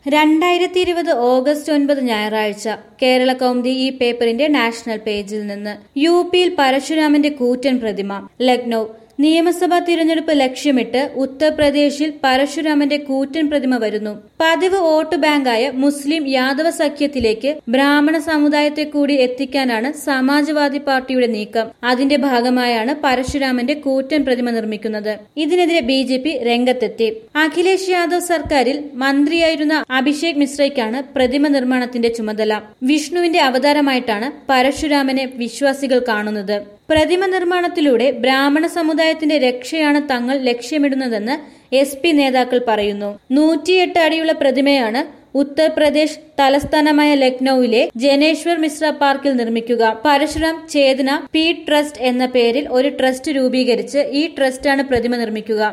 രണ്ടായിരത്തി ഇരുപത് ഓഗസ്റ്റ് ഒൻപത് ഞായറാഴ്ച കേരള കൗമുദി ഈ പേപ്പറിന്റെ നാഷണൽ പേജിൽ നിന്ന് യു പിയിൽ പരശുരാമന്റെ കൂറ്റൻ പ്രതിമ ലക്നൌ നിയമസഭാ തിരഞ്ഞെടുപ്പ് ലക്ഷ്യമിട്ട് ഉത്തർപ്രദേശിൽ പരശുരാമന്റെ കൂറ്റൻ പ്രതിമ വരുന്നു പതിവ് വോട്ട് ബാങ്കായ മുസ്ലിം യാദവ സഖ്യത്തിലേക്ക് ബ്രാഹ്മണ സമുദായത്തെ കൂടി എത്തിക്കാനാണ് സമാജ്വാദി പാർട്ടിയുടെ നീക്കം അതിന്റെ ഭാഗമായാണ് പരശുരാമന്റെ കൂറ്റൻ പ്രതിമ നിർമ്മിക്കുന്നത് ഇതിനെതിരെ ബി ജെ പി രംഗത്തെത്തി അഖിലേഷ് യാദവ് സർക്കാരിൽ മന്ത്രിയായിരുന്ന അഭിഷേക് മിശ്രയ്ക്കാണ് പ്രതിമ നിർമ്മാണത്തിന്റെ ചുമതല വിഷ്ണുവിന്റെ അവതാരമായിട്ടാണ് പരശുരാമനെ വിശ്വാസികൾ കാണുന്നത് പ്രതിമ നിർമ്മാണത്തിലൂടെ ബ്രാഹ്മണ സമുദായത്തിന്റെ രക്ഷയാണ് തങ്ങൾ ലക്ഷ്യമിടുന്നതെന്ന് എസ് പി നേതാക്കൾ പറയുന്നു നൂറ്റിയെട്ട് അടിയുള്ള പ്രതിമയാണ് ഉത്തർപ്രദേശ് തലസ്ഥാനമായ ലക്നൌവിലെ ജനേശ്വർ മിശ്ര പാർക്കിൽ നിർമ്മിക്കുക പരശുരാം ചേതന പി ട്രസ്റ്റ് എന്ന പേരിൽ ഒരു ട്രസ്റ്റ് രൂപീകരിച്ച് ഈ ട്രസ്റ്റാണ് പ്രതിമ നിർമ്മിക്കുക